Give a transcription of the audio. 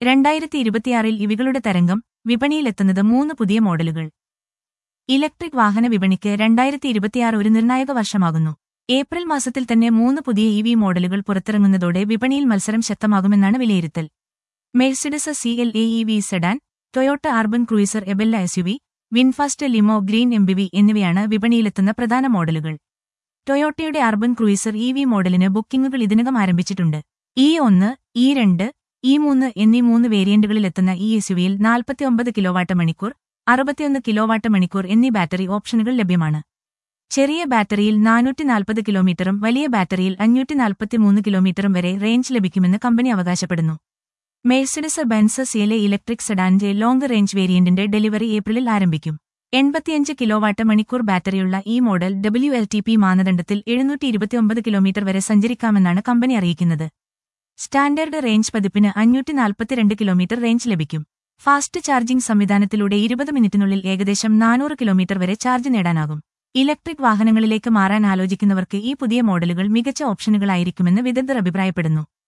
രണ്ടായിരത്തി ഇരുപത്തിയാറിൽ ഇവികളുടെ തരംഗം വിപണിയിലെത്തുന്നത് മൂന്ന് പുതിയ മോഡലുകൾ ഇലക്ട്രിക് വാഹന വിപണിക്ക് രണ്ടായിരത്തി ഇരുപത്തിയാറ് ഒരു നിർണായക വർഷമാകുന്നു ഏപ്രിൽ മാസത്തിൽ തന്നെ മൂന്ന് പുതിയ ഇ വി മോഡലുകൾ പുറത്തിറങ്ങുന്നതോടെ വിപണിയിൽ മത്സരം ശക്തമാകുമെന്നാണ് വിലയിരുത്തൽ Mercedes C L A E V sedan Toyota Urban Cruiser Ebella S U V VinFast Limo Green M P V എന്നിവയാണ് വിപണിയിലെത്തുന്ന പ്രധാന മോഡലുകൾ ടൊയോട്ടയുടെ അർബൻ ക്രൂയിസർ ഇ വി മോഡലിന് ബുക്കിംഗുകൾ ഇതിനകം ആരംഭിച്ചിട്ടുണ്ട് ഇ ഒന്ന് ഇ രണ്ട് ഇ മൂന്ന് എന്നീ മൂന്ന് വേരിയന്റുകളിലെത്തുന്ന ഈ എസ് യുവിയിൽ നാൽപ്പത്തിയൊമ്പത് കിലോവാട്ട് മണിക്കൂർ അറുപത്തിയൊന്ന് കിലോവാട്ട് മണിക്കൂർ എന്നീ ബാറ്ററി ഓപ്ഷനുകൾ ലഭ്യമാണ് ചെറിയ ബാറ്ററിയിൽ നാനൂറ്റി നാൽപ്പത് കിലോമീറ്ററും വലിയ ബാറ്ററിയിൽ അഞ്ഞൂറ്റി നാൽപ്പത്തിമൂന്ന് കിലോമീറ്ററും വരെ റേഞ്ച് ലഭിക്കുമെന്ന് കമ്പനി അവകാശപ്പെടുന്നു മെഴ്സിഡസ് ബെൻസ് സിയിലെ ഇലക്ട്രിക് സെഡാന്റെ ലോങ് റേഞ്ച് വേരിയന്റിന്റെ ഡെലിവറി ഏപ്രിലിൽ ആരംഭിക്കും എൺപത്തിയഞ്ച് കിലോവാട്ട് മണിക്കൂർ ബാറ്ററിയുള്ള ഈ model W L T P മാനദണ്ഡത്തിൽ എഴുന്നൂറ്റി ഇരുപത്തിയൊമ്പത് കിലോമീറ്റർ വരെ സഞ്ചരിക്കാമെന്നാണ് കമ്പനി അറിയിക്കുന്നത് സ്റ്റാൻഡേർഡ് റേഞ്ച് പതിപ്പിന് അഞ്ഞൂറ്റി നാൽപ്പത്തിരണ്ട് കിലോമീറ്റർ റേഞ്ച് ലഭിക്കും ഫാസ്റ്റ് ചാർജിംഗ് സംവിധാനത്തിലൂടെ ഇരുപത് മിനിറ്റിനുള്ളിൽ ഏകദേശം നാനൂറ് കിലോമീറ്റർ വരെ ചാർജ് നേടാനാകും ഇലക്ട്രിക് വാഹനങ്ങളിലേക്ക് മാറാൻ ആലോചിക്കുന്നവർക്ക് ഈ പുതിയ മോഡലുകൾ മികച്ച ഓപ്ഷനുകളായിരിക്കുമെന്ന് വിദഗ്ധർ അഭിപ്രായപ്പെടുന്നു